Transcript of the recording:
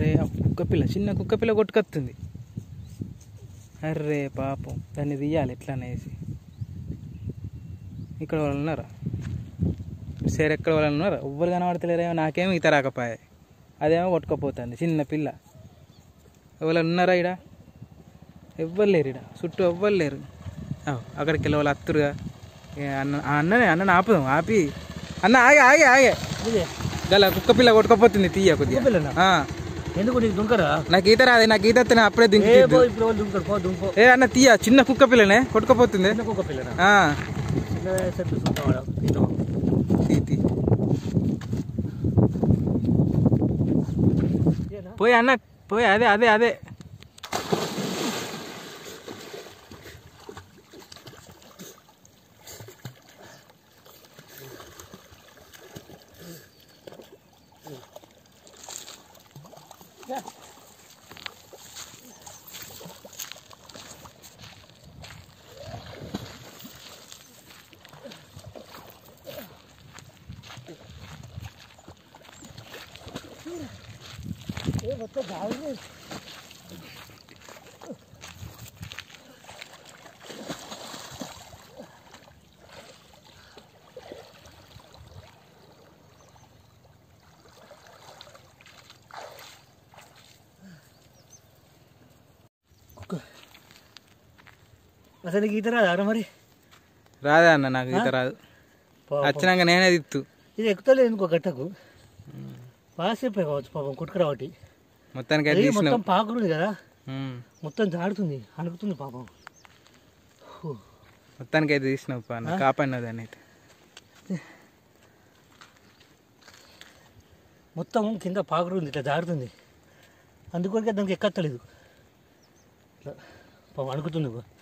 అరే ఆ కుక్క పిల్ల చిన్న కుక్క పిల్ల కొట్టుకొస్తుంది అర్రే పాపం దాన్ని తీయాలి ఎట్లా అనేసి ఇక్కడ వాళ్ళు ఉన్నారా సరే ఎక్కడ వాళ్ళు ఉన్నారా ఎవ్వరు కనబడతలేరేమో నాకేమో ఈత రాకపోయాయి అదేమో కొట్టుకపోతుంది చిన్న పిల్ల ఎవరు ఉన్నారా ఇడ ఎవ్వరు లేరు ఇడ చుట్టూ ఎవ్వరు లేరు ఆవ్, అక్కడికి వెళ్ళి వాళ్ళు అత్తురుగా ఏ అన్న ఆ అన్ననే అన్నని ఆపుదాం ఆపి అన్న ఆగే ఆగే ఆగే గల కుక్క పిల్ల కొట్టుకపోతుంది తీయ కొద్దిగా పిల్లనా? ఆ, ఎందుకు నీకు దుంకరా నాకు ఈత రాదు నాకు ఈత వస్తే అప్పుడే ఏ దింకి పో ఇప్పుడు వాళ్ళు దుంకరు పో దుంకో ఏ అన్న తీయ చిన్న కుక్క పిల్లనే కొట్టుకపోతుంది చిన్న కుక్క పిల్లనా ఆ, చిన్న సెట్ చూస్తావాడా ఇదో తీ, తీ. పోయి అన్న పోయి అదే అదే అదే అసలు నీకు ఈత రాదా మరి రాదే అన్న నాకు ఈత రాదు పాపం. వచ్చినాక నేనే తిత్తు ఇది ఎక్కుతలేదు ఎందుకో గట్టకు బాగా కావచ్చు పాపం కుట్టుకురావటి మొత్తానికి అయితే అది తీసినావు మొత్తం పాకుతుంది కదా ఉమ్. మొత్తం జాడుతుంది అణుకుతుంది పాపం హూ. మొత్తానికి అయితే తీసినావు పా అన్న కాపాడినావు దాన్ని అయితే మొత్తం కింద పాకుతుంది ఇట్లా జారుతుంది అందుకొరకే దానికి ఎక్కత్తలేదు ఇట్లా పాపం అణుకుతుంది